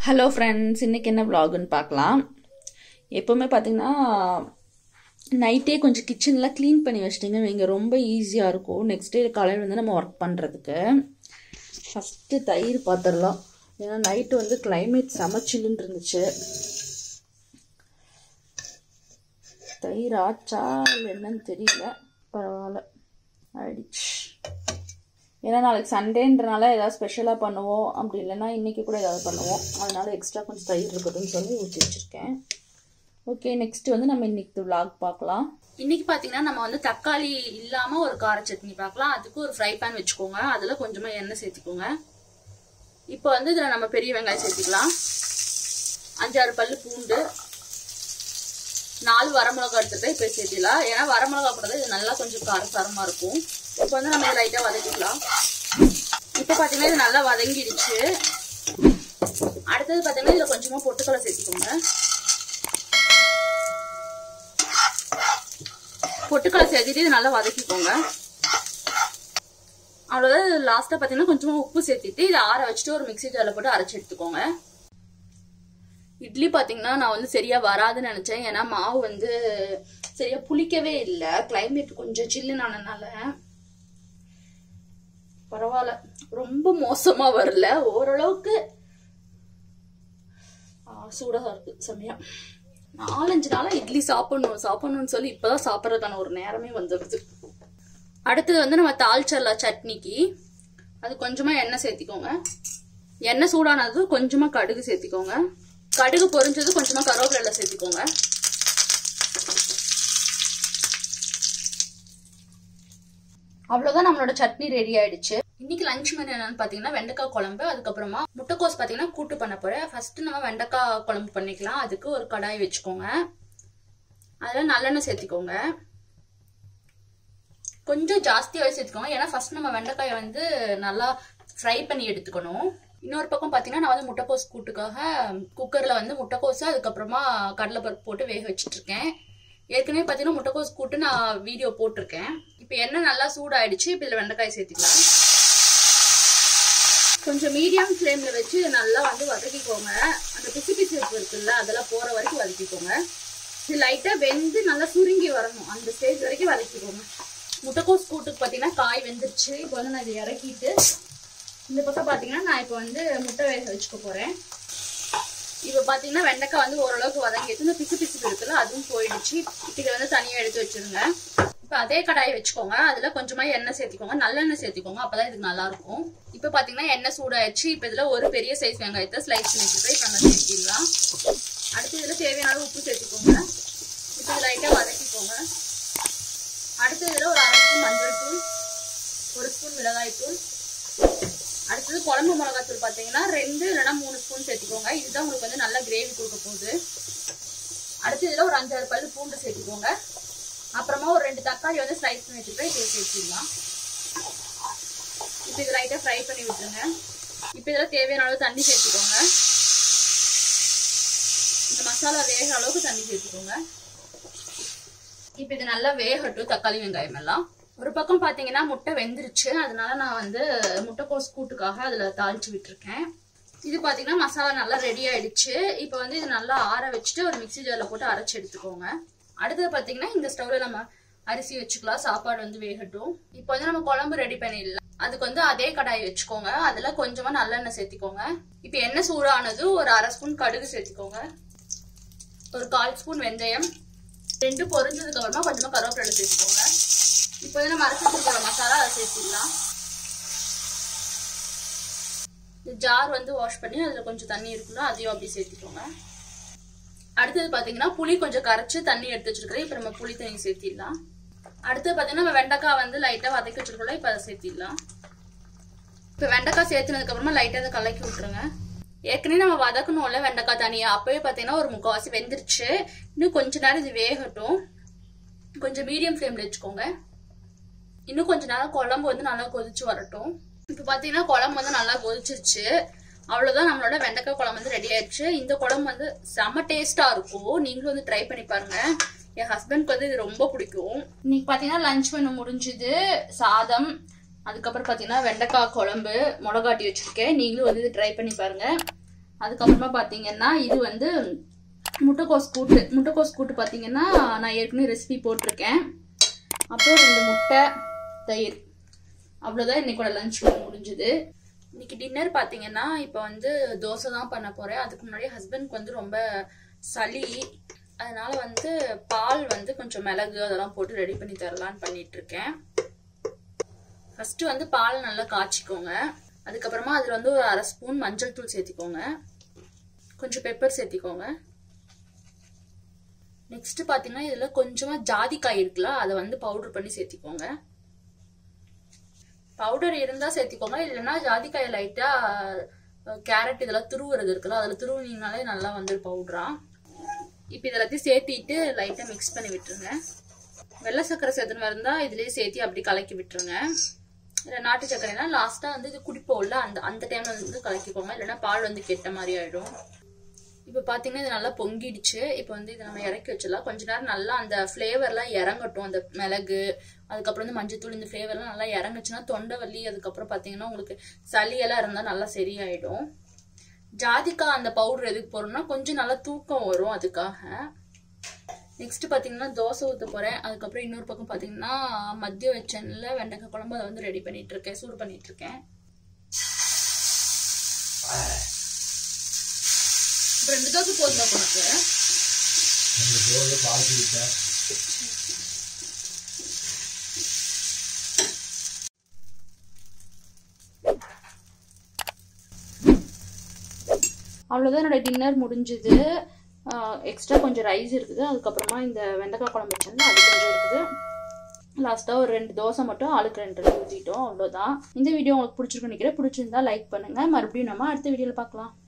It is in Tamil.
ஹலோ ஃப்ரெண்ட்ஸ் இன்றைக்கி என்ன vlogன்னு பார்க்கலாம் எப்போவுமே பார்த்தீங்கன்னா நைட்டே கொஞ்சம் கிச்சன்லாம் க்ளீன் பண்ணி வச்சிட்டிங்க வைங்க ரொம்ப ஈஸியாக இருக்கும் நெக்ஸ்ட் டே காலையில் வந்து நம்ம ஒர்க் பண்ணுறதுக்கு ஃபஸ்ட்டு தயிர் பார்த்துடலாம் ஏன்னா நைட்டு வந்து climate செம சில்லுன்னு இருந்துச்சு தயிர் ஆச்சா இல்லை என்னன்னு தெரியல பரவாயில்ல ஆயிடுச்சு ஏன்னா நாளைக்கு சண்டேன்றனால ஏதாவது ஸ்பெஷலாக பண்ணுவோம் அப்படி இல்லைன்னா இன்றைக்கி கூட ஏதாவது பண்ணுவோம் அதனால எக்ஸ்ட்ரா கொஞ்சம் தயிர் இருக்கட்டும்னு சொல்லி ஊற்றி வச்சுருக்கேன் ஓகே நெக்ஸ்ட் வந்து நம்ம இன்னைக்கு vlog பார்க்கலாம் இன்னைக்கு பாத்தீங்கன்னா நம்ம வந்து தக்காளி இல்லாம ஒரு கார சட்னி பார்க்கலாம் அதுக்கு ஒரு ஃப்ரை பேன் வச்சுக்கோங்க அதுல கொஞ்சமா எண்ணெய் சேர்த்துக்கோங்க இப்போ வந்து இதுல நம்ம பெரிய வெங்காயம் சேர்த்துக்கலாம் அஞ்சாறு பல்லு பூண்டு நாலு வரமிளகா எடுத்துட்டு இப்போ சேர்த்திடலாம் ஏன்னா வரமிளகா போடுறது இது நல்லா கொஞ்சம் காரசாரமா இருக்கும் இப்போ வந்து நம்ம இதை லைட்டா வதக்கிக்கலாம் இப்போ பாத்தீங்கன்னா இது நல்லா வதங்கிடுச்சு அடுத்தது பாத்தீங்கன்னா இதுல கொஞ்சமா பொட்டுக்கடலை சேர்த்துக்கோங்க பொட்டுக்கடலை சேர்த்துட்டு இது நல்லா வதக்கிக்கோங்க அவ்வளோதான் லாஸ்ட்டாக பார்த்தீங்கன்னா கொஞ்சமாக உப்பு சேர்த்துட்டு இதை ஆற வச்சுட்டு ஒரு மிக்ஸி ஜாரில் போட்டு அரைச்சி எடுத்துக்கோங்க இட்லி பார்த்தீங்கன்னா நான் வந்து சரியா வராதுன்னு நினச்சேன் ஏன்னா மாவு வந்து சரியா புளிக்கவே இல்லை கிளைமேட் கொஞ்சம் சில்லுன்னு ஆனதுனால பரவாயில்ல ரொம்ப மோசமா வரல ஓரளவுக்கு சூடாக இருக்கு செம்மையா நாலஞ்சு நாளா இட்லி சாப்பிடணும் சாப்பிடணும்னு சொல்லி இப்பதான் சாப்பிட்றதுக்கான ஒரு நேரமே வந்துடுது அடுத்தது வந்து நம்ம தால்ச்சல்லா சட்னிக்கு அது கொஞ்சமா எண்ணெய் சேர்த்திக்கோங்க எண்ணெய் சூடானது கொஞ்சமா கடுகு சேர்த்திக்கோங்க கடுகு பொரிஞ்சது கொஞ்சமா கருவேப்பிலை சேர்த்திக்கோங்க அவ்வளவுதான் நம்மளோட சட்னி ரெடி ஆயிடுச்சு இன்னைக்கு லஞ்ச் மெனு என்னன்னு பாத்தீங்கன்னா வெண்டைக்காய் குழம்பு அதுக்கப்புறமா முட்டைக்கோஸ் பாத்தீங்கன்னா கூட்டு பண்ண போறேன் ஃபர்ஸ்ட் நம்ம வெண்டைக்காய் குழம்பு பண்ணிக்கலாம் அதுக்கு ஒரு கடாய் வச்சுக்கோங்க அதுல நல்லெண்ணெய் சேர்த்திக்கோங்க கொஞ்சம் ஜாஸ்தியாகவே சேர்த்துக்கோங்க ஏன்னா ஃபர்ஸ்ட் நம்ம வெண்டைக்காயை வந்து நல்லா ஃப்ரை பண்ணி எடுத்துக்கணும் இன்னொரு பக்கம் பார்த்தீங்கன்னா நான் வந்து முட்டைக்கோஸ் கூட்டுக்காக குக்கரில் வந்து முட்டைக்கோஸ் அதுக்கப்புறமா கடலைப்பருப்பு போட்டு வேக வச்சுட்டு இருக்கேன் ஏற்கனவே பார்த்தீங்கன்னா முட்டைக்கோஸ் கூட்டு நான் வீடியோ போட்டிருக்கேன் இப்போ எண்ணெய் நல்லா சூடாயிடுச்சு இப்போ இதில் வெண்டைக்காய் சேர்த்துக்கலாம் கொஞ்சம் மீடியம் ஃப்ளேமில் வச்சு இதை நல்லா வந்து வதக்கிக்கோங்க அந்த பிசு பிசுப்பு இருக்குல்ல அதெல்லாம் போகிற வரைக்கும் வதக்கிக்கோங்க இது லைட்டாக வெந்து நல்லா சுருங்கி வரணும் அந்த ஸ்டேஜ் வரைக்கும் வதக்கிக்கோங்க முட்டைக்கோஸ் கூட்டுக்கு பார்த்தீங்கன்னா காய் வெந்துருச்சு இப்போ வந்து நான் இதை இறக்கிட்டு இந்த பக்கம் பார்த்தீங்கன்னா நான் இப்போ வந்து முட்டை வேக வச்சுக்க போகிறேன் இப்போ பார்த்தீங்கன்னா வெண்டைக்காய் வந்து ஓரளவுக்கு வதங்கிட்டு இந்த பிசு பிசு இருக்குல்ல அதுவும் போயிடுச்சு இப்போ இதை வந்து தனியாக எடுத்து வச்சிருங்க இப்போ அதே கடாயை வச்சுக்கோங்க அதில் கொஞ்சமாக எண்ணெய் சேர்த்திக்கோங்க நல்லெண்ணெய் சேர்த்திக்கோங்க அப்போ தான் இதுக்கு நல்லாயிருக்கும் இப்போ பார்த்தீங்கன்னா எண்ணெய் சூடாயிடுச்சு இப்போ இதில் ஒரு பெரிய சைஸ் வெங்காயத்தை ஸ்லைஸ் பண்ணி வச்சுட்டு இப்போ நம்ம சேர்த்திடலாம் அடுத்து இதில் தேவையான அளவு உப்பு சேர்த்துக்கோங்க இப்போ இது லைட்டாக வதக்கிக்கோங்க அடுத்து இதில் ஒரு அரை ஸ்பூன் மஞ்சள் தூள் ஒரு ஸ்பூன் மிளகாய் தூள் அடுத்தது குழம்பு மிளகாத்தூள் பார்த்தீங்கன்னா ரெண்டு இல்லைன்னா மூணு ஸ்பூன் சேர்த்துக்கோங்க இதுதான் உங்களுக்கு வந்து நல்லா கிரேவி கொடுக்க போகுது அடுத்து இதில் ஒரு அஞ்சாறு பல்லு பூண்டு சேர்த்துக்கோங்க அப்புறமா ஒரு ரெண்டு தக்காளி வந்து ஸ்லைஸ் பண்ணி வச்சுருக்கேன் இதை சேர்த்துக்கலாம் இப்போ இது லைட்டாக ஃப்ரை பண்ணி விட்டுருங்க இப்போ இதில் தேவையான அளவு தண்ணி சேர்த்துக்கோங்க இந்த மசாலா வேகிற அளவுக்கு தண்ணி சேர்த்துக்கோங்க இப்போ இது நல்லா வேகட்டும் தக்காளி வெங்காயம் எல்லாம் ஒரு பக்கம் பார்த்தீங்கன்னா முட்டை வெந்துருச்சு அதனால நான் வந்து முட்டைக்கோஸ் கூட்டுக்காக அதில் தாளிச்சு விட்டுருக்கேன் இது பார்த்தீங்கன்னா மசாலா நல்லா ரெடி ஆயிடுச்சு இப்போ வந்து இது நல்லா ஆற வச்சுட்டு ஒரு மிக்ஸி ஜாரில் போட்டு அரைச்சி எடுத்துக்கோங்க அடுத்தது பார்த்தீங்கன்னா இந்த ஸ்டவ்ல நம்ம அரிசி வச்சுக்கலாம் சாப்பாடு வந்து வேகட்டும் இப்போ வந்து நம்ம குழம்பு ரெடி பண்ணிடலாம் அதுக்கு வந்து அதே கடாய் வச்சுக்கோங்க அதுல கொஞ்சமா நல்லெண்ணெய் சேர்த்திக்கோங்க இப்போ எண்ணெய் சூடானது ஒரு அரை ஸ்பூன் கடுகு சேர்த்திக்கோங்க ஒரு கால் ஸ்பூன் வெந்தயம் ரெண்டு பொரிஞ்சதுக்கு அப்புறமா கொஞ்சமா கருவேப்பிலை சேர்த்துக்கோங்க இப்போ வந்து நம்ம அரைச்சி வச்சிருக்கிற மசாலா அதை சேர்த்துக்கலாம் இந்த ஜார் வந்து வாஷ் பண்ணி அதில் கொஞ்சம் தண்ணி இருக்குல்ல அதையும் அப்படி சேர்த்துக்கோங்க அடுத்தது பார்த்தீங்கன்னா புளி கொஞ்சம் கரைச்சி தண்ணி எடுத்து வச்சிருக்கிறேன் இப்போ நம்ம புளி தண்ணி சேர்த்திடலாம் அடுத்தது பார்த்தீங்கன்னா நம்ம வெண்டைக்காய் வந்து லைட்டாக வதக்கி வச்சிருக்கோம்ல இப்போ அதை சேர்த்திடலாம் இப்போ வெண்டைக்காய் சேர்த்துனதுக்கு அப்புறமா லைட்டாக அதை கலக்கி விட்டுருங்க ஏற்கனவே நம்ம வதக்கணும்ல வெண்டைக்காய் தனியாக அப்பவே பார்த்தீங்கன்னா ஒரு முக்கால்வாசி வெந்துருச்சு இன்னும் கொஞ்ச நேரம் இது வேகட்டும் கொஞ்சம் மீடியம் ஃப்ளேமில் வச்சுக்கோங்க இன்னும் கொஞ்ச நேரம் குழம்பு வந்து நல்லா கொதிச்சு வரட்டும் இப்போ பார்த்தீங்கன்னா குழம்பு வந்து நல்லா கொதிச்சிருச்சு அவ்வளோதான் நம்மளோட வெண்டைக்காய் குழம்பு வந்து ரெடி ஆயிடுச்சு இந்த குழம்பு வந்து செம்ம டேஸ்டா இருக்கும் நீங்களும் வந்து ட்ரை பண்ணி பாருங்க என் ஹஸ்பண்ட்க்கு வந்து இது ரொம்ப பிடிக்கும் இன்னைக்கு பார்த்தீங்கன்னா லஞ்ச் மெனு முடிஞ்சுது சாதம் அதுக்கப்புறம் பார்த்தீங்கன்னா வெண்டைக்காய் குழம்பு மிளகாட்டி வச்சிருக்கேன் நீங்களும் வந்து இது ட்ரை பண்ணி பாருங்க அதுக்கப்புறமா பார்த்தீங்கன்னா இது வந்து முட்டைக்கோஸ் கூட்டு முட்டைக்கோஸ் கூட்டு பார்த்தீங்கன்னா நான் ஏற்கனவே ரெசிபி போட்டிருக்கேன் அப்புறம் ரெண்டு முட்டை தயிர் அவ்வளோதான் இன்னைக்கோட லஞ்ச் முடிஞ்சுது இன்னைக்கு டின்னர் பார்த்தீங்கன்னா இப்போ வந்து தோசை தான் பண்ண போகிறேன் அதுக்கு முன்னாடி ஹஸ்பண்ட்க்கு வந்து ரொம்ப சளி அதனால வந்து பால் வந்து கொஞ்சம் மிளகு அதெல்லாம் போட்டு ரெடி பண்ணி தரலான்னு பண்ணிட்டு இருக்கேன் ஃபர்ஸ்ட் வந்து பால் நல்லா காய்ச்சிக்கோங்க அதுக்கப்புறமா அதில் வந்து ஒரு அரை ஸ்பூன் மஞ்சள் தூள் சேர்த்திக்கோங்க கொஞ்சம் பெப்பர் சேர்த்திக்கோங்க நெக்ஸ்ட் பார்த்தீங்கன்னா இதில் கொஞ்சமாக ஜாதிக்காய் இருக்குல்ல அதை வந்து பவுடர் பண்ணி சேர்த்திக்கோங்க பவுடர் இருந்தால் சேர்த்திக்கோங்க இல்லைன்னா ஜாதிக்காயை லைட்டாக கேரட் இதெல்லாம் துருவுறது இருக்குல்ல அதில் துருவினீங்கனாலே நல்லா வந்து பவுடரா இப்போ இதெல்லாத்தையும் சேர்த்திட்டு லைட்டாக மிக்ஸ் பண்ணி விட்டுருங்க வெள்ளை சக்கரை சேர்த்துன்னு இருந்தால் இதுலேயே சேர்த்தி அப்படி கலக்கி விட்டுருங்க இல்லை நாட்டு சக்கரைனா லாஸ்ட்டாக வந்து இது குடிப்போம்ல அந்த அந்த டைமில் வந்து கலக்கிக்கோங்க இல்லைன்னா பால் வந்து கெட்ட மாதிரி ஆகிடும் இப்போ பார்த்தீங்கன்னா இது நல்லா பொங்கிடுச்சு இப்போ வந்து இதை நம்ம இறக்கி வச்சிடலாம் கொஞ்ச நேரம் நல்லா அந்த ஃப்ளேவர்லாம் இறங்கட்டும் அந்த மிளகு அதுக்கப்புறம் வந்து மஞ்சத்தூள் இந்த ஃப்ளேவர்லாம் நல்லா இறங்குச்சுன்னா தொண்டை வலி அதுக்கப்புறம் பார்த்தீங்கன்னா உங்களுக்கு சளியெல்லாம் இருந்தால் நல்லா சரியாயிடும் ஜாதிக்காய் அந்த பவுடர் எதுக்கு போடுறோம்னா கொஞ்சம் நல்லா தூக்கம் வரும் அதுக்காக நெக்ஸ்ட் பார்த்தீங்கன்னா தோசை ஊற்ற போகிறேன் அதுக்கப்புறம் இன்னொரு பக்கம் பார்த்தீங்கன்னா மதியம் வச்சனில் வெண்டைக்காய் குழம்பு அதை வந்து ரெடி பண்ணிட்டு இருக்கேன் சூடு பண்ணிட்டு இருக்கேன் ரெண்டு தோசை போதுமா உனக்கு ரெண்டு தோசை பால் குடித்தேன் அவ்வளோதான் என்னோட டின்னர் முடிஞ்சுது எக்ஸ்ட்ரா கொஞ்சம் ரைஸ் இருக்குது அதுக்கப்புறமா இந்த வெண்டைக்காய் குழம்பு வச்சிருந்தா அது கொஞ்சம் இருக்குது லாஸ்ட்டாக ஒரு ரெண்டு தோசை மட்டும் ஆளுக்கு ரெண்டு ரெண்டு ஊற்றிட்டோம் அவ்வளோதான் இந்த வீடியோ உங்களுக்கு பிடிச்சிருக்குன்னு நினைக்கிறேன் பிடிச்சிருந்தா லைக் பண்ணுங்கள் மறுபடியும் நம்ம அடுத்த வீடியோவில் பார்க்கலாம்